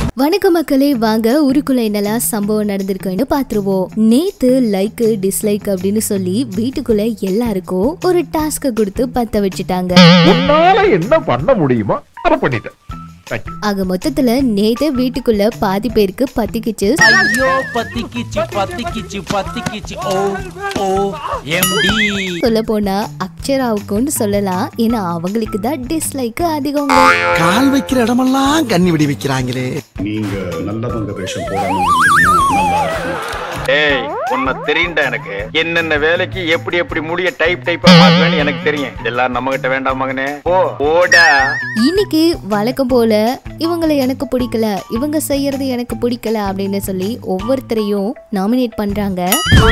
வணக்கம் மக்களே வாங்க ஊருக்குள்ள என்னெல்லாம் சம்பவம் நடந்திருக்குன்னு பாத்துருவோம் நேத்து லைக் டிஸ்லைக் அப்படின்னு சொல்லி வீட்டுக்குள்ள எல்லாருக்கும் ஒரு டாஸ்க கொடுத்து பத்த வச்சுட்டாங்க உன்னால என்ன பண்ண முடியுமோ அதை பண்ணிட்டேன் Thank you. ஆக மொத்தத்துல நேத்து வீட்டுக்குள்ள பாதி பேருக்கு பத்திக்கிச்சு ஐயோ பத்திக்கிச்சு பத்திக்கிச்சு பத்திக்கிச்சு ஓ ஓ எம்டி சொல்ல போனா அக்ஷராவுக்கும்னு சொல்லலாம் ஏன்னா அவங்களுக்கு தான் டிஸ்லைக் அதிகம் கால் வைக்கிற இடமெல்லாம் கண்ணி விடி வைக்கிறாங்களே நீங்க நல்லவங்க வேஷம் போடாம இருந்தீங்கன்னா நல்லா இருக்கும் ஏய் உன்னை தெரியும்டா எனக்கு என்னென்ன வேலைக்கு எப்படி எப்படி முடிய டைப் டைப்பா மாத்துவேன்னு எனக்கு தெரியும் இதெல்லாம் நம்ம கிட்ட வேண்டாம் மகனே போ போடா இன்னைக்கு வழக்கம் போல இவங்களை எனக்கு பிடிக்கல இவங்க செய்யறது எனக்கு பிடிக்கல அப்படின்னு சொல்லி ஒவ்வொருத்தரையும் நாமினேட் பண்றாங்க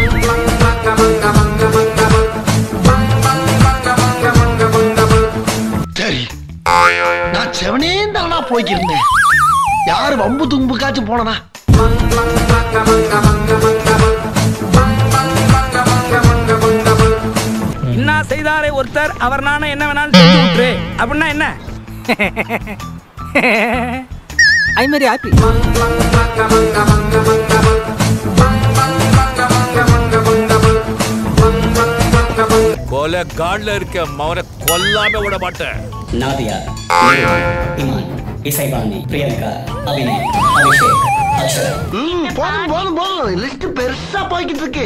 சரி நான் செவனே தானா போய்க்கிருந்தேன் யாரு வம்பு தும்புக்காச்சும் போனனா என்ன செய்தாரே ஒருத்தர் அவர் நானே என்ன வேணாலும் செஞ்சு விட்டுரு அப்படின்னா என்ன ஐ மாதிரி ஹாப்பி கொலை காட்ல இருக்க மவனை கொல்லாம விட மாட்டேன் நாதியா இமான் இசைவாணி பிரியங்கா அபிநய் அபிஷேக் அக்ஷரா ம், போதும் போதும் போதும் லிஸ்ட் பெருசா போய்கிட்டு இருக்கு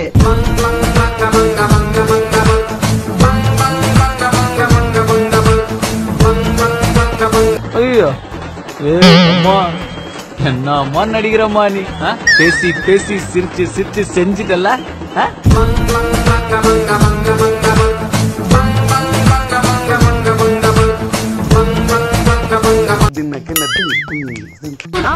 ஐயோ ஏ அம்மா என்னம்மா நடிக்கிறம்மா நீ ஆ? பேசி பேசி சிரிச்சு சிரிச்சு செஞ்சுட்டல ஆ? தின்னக்கு நட்டு ம்.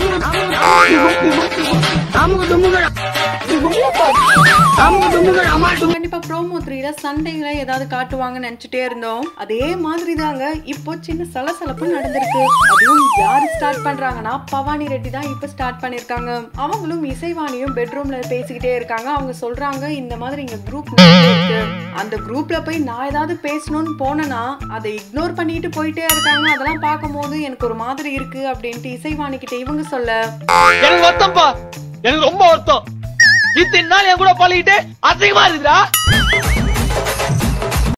கண்டிப்பா ப்ரோமோ த்ரீல சண்டைகளை ஏதாவது காட்டுவாங்கன்னு நினைச்சிட்டே இருந்தோம் அதே மாதிரி தாங்க இப்போ சின்ன சலசலப்பு நடந்திருக்கு அதுவும் யாரு ஸ்டார்ட் பண்றாங்கன்னா பவானி ரெட்டி தான் இப்போ ஸ்டார்ட் பண்ணிருக்காங்க அவங்களும் இசைவாணியும் பெட்ரூம்ல பேசிக்கிட்டே இருக்காங்க அவங்க சொல்றாங்க இந்த மாதிரி இங்க குரூப் இருக்கு அந்த குரூப்ல போய் நான் ஏதாவது பேசணும்னு போனேன்னா அதை இக்னோர் பண்ணிட்டு போயிட்டே இருக்காங்க அதெல்லாம் பார்க்கும்போது எனக்கு ஒரு மாதிரி இருக்கு அப்படின்ட்டு இசைவாணி கிட்ட இவங்க சொல்ல எனக்கு வருத்தம்ப்பா எனக்கு ரொம்ப வருத்தம் இத்தனை நாள் என் கூட பழகிட்டு அசிங்கமா இருக்குடா